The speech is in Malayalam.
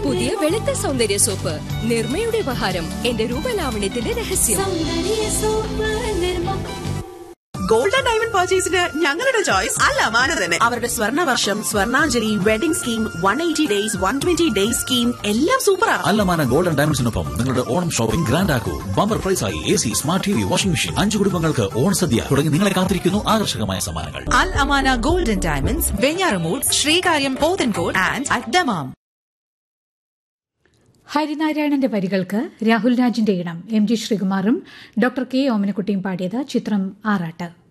പുതിയ വെളുത്ത സൗന്ദര്യ സോപ്പ് നിർമ്മയുടെ ഉപഹാരം എന്റെ രൂപലാവണ്യത്തിന്റെ രഹസ്യം ഗോൾഡൻ ഡയമണ്ട് പർച്ചേസിന് ഞങ്ങളുടെ ചോയ്സ് അല്ല മാന തന്നെ അവരുടെ സ്വർണ്ണ വർഷം Swarnanjali wedding scheme one eighty days one twenty days scheme എല്ലാം സൂപ്പറാണ് അല്ലമാന ഗോൾഡൻ ഡയമണ്ട്സിനൊപ്പം നിങ്ങളുടെ ഓണം ഷോപ്പിംഗ് ഗ്രാൻഡ് ആക്കൂ ബമ്പർ പ്രൈസായി A C smart T V washing machine അഞ്ചു കുടുംബങ്ങൾക്ക് ഓണസദ്യ തുടങ്ങി നിങ്ങളെ കാത്തിരിക്കുന്നു ആകർഷകമായ സമ്മാനങ്ങൾ Al Amana Golden Diamonds, Venyaramud, Srikaryam Pothencourt and at Damam. ഹരിനാരായണന്റെ വരികൾക്ക് രാഹുൽ രാജിന്റെ ഇണം എം ജി ശ്രീകുമാറും ഡോക്ടർ കെ ഓമനക്കുട്ടിയും പാടിയത് ചിത്രം ആറാട്ട്